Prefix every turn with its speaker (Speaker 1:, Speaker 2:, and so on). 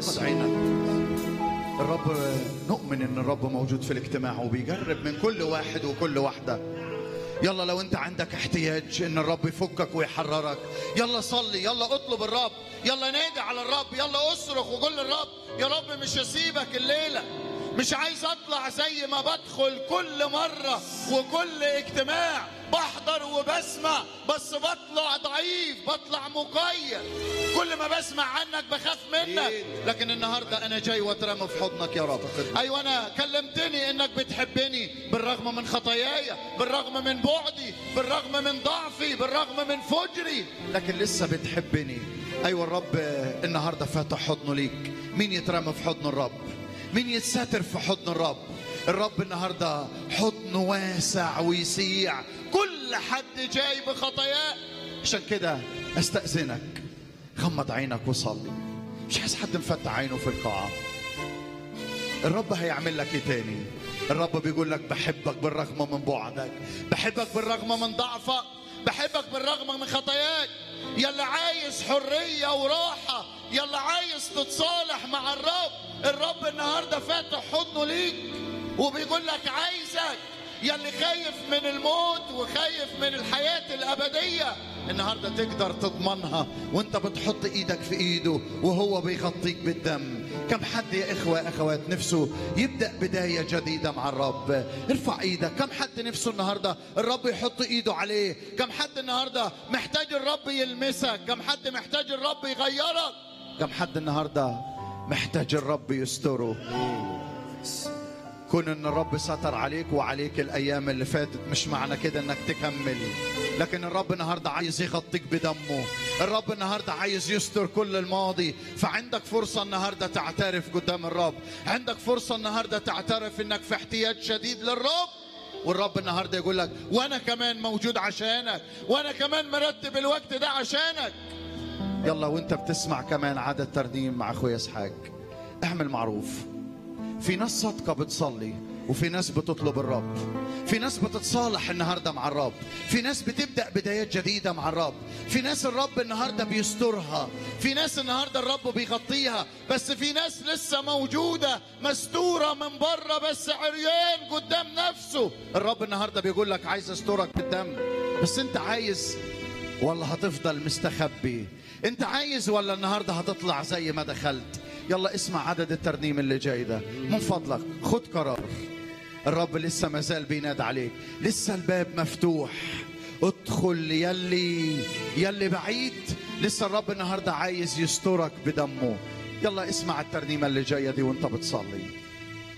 Speaker 1: غمض عينك الرب نؤمن ان الرب موجود في الاجتماع وبيجرب من كل واحد وكل واحده يلا لو انت عندك احتياج ان الرب يفكك ويحررك يلا صلي يلا اطلب الرب يلا نادي على الرب يلا اصرخ وقول للرب يا رب مش هسيبك الليله مش عايز اطلع زي ما بدخل كل مره وكل اجتماع بحضر وبسمع بس بطلع ضعيف بطلع مقيد كل ما بسمع عنك بخاف منك لكن النهارده انا جاي واترمى في حضنك يا رب ايوه انا كلمتني انك بتحبني بالرغم من خطاياي بالرغم من بعدي بالرغم من ضعفي بالرغم من فجري لكن لسه بتحبني ايوه الرب النهارده فاتح حضنه ليك مين يترمى في حضن الرب مين يتستر في حضن الرب الرب النهارده حضنه واسع ويسيع كل حد جاي بخطاياه عشان كده استاذنك غمض عينك وصلي مش عايز حد مفتح عينه في القاعه الرب هيعمل لك ايه تاني الرب بيقول لك بحبك بالرغم من بعدك بحبك بالرغم من ضعفك بحبك بالرغم من خطاياك يلا عايز حرية وراحة يلا عايز تتصالح مع الرب الرب النهاردة فاتح حضنه ليك وبيقول لك عايزك يلي خايف من الموت وخايف من الحياة الأبدية النهاردة تقدر تضمنها وانت بتحط ايدك في ايده وهو بيغطيك بالدم كم حد يا اخوة اخوات نفسه يبدأ بداية جديدة مع الرب ارفع ايدك كم حد نفسه النهاردة الرب يحط ايده عليه كم حد النهاردة محتاج الرب يلمسك كم حد محتاج الرب يغيرك كم حد النهاردة محتاج الرب يستره كون ان الرب ستر عليك وعليك الايام اللي فاتت مش معنى كده انك تكمل لكن الرب النهارده عايز يغطيك بدمه الرب النهارده عايز يستر كل الماضي فعندك فرصه النهارده تعترف قدام الرب عندك فرصه النهارده تعترف انك في احتياج شديد للرب والرب النهارده يقول لك وانا كمان موجود عشانك وانا كمان مرتب الوقت ده عشانك يلا وانت بتسمع كمان عدد ترنيم مع اخويا اسحاق اعمل معروف في ناس صادقه بتصلي وفي ناس بتطلب الرب في ناس بتتصالح النهارده مع الرب في ناس بتبدا بدايات جديده مع الرب في ناس الرب النهارده بيسترها في ناس النهارده الرب بيغطيها بس في ناس لسه موجوده مستوره من بره بس عريان قدام نفسه الرب النهارده بيقول لك عايز استرك بالدم بس انت عايز ولا هتفضل مستخبي انت عايز ولا النهارده هتطلع زي ما دخلت يلا اسمع عدد الترنيم اللي جاي ده من فضلك خد قرار الرب لسه ما زال بينادي عليك لسه الباب مفتوح ادخل يلي يلي بعيد لسه الرب النهارده عايز يسترك بدمه يلا اسمع الترنيمه اللي جايه دي وانت بتصلي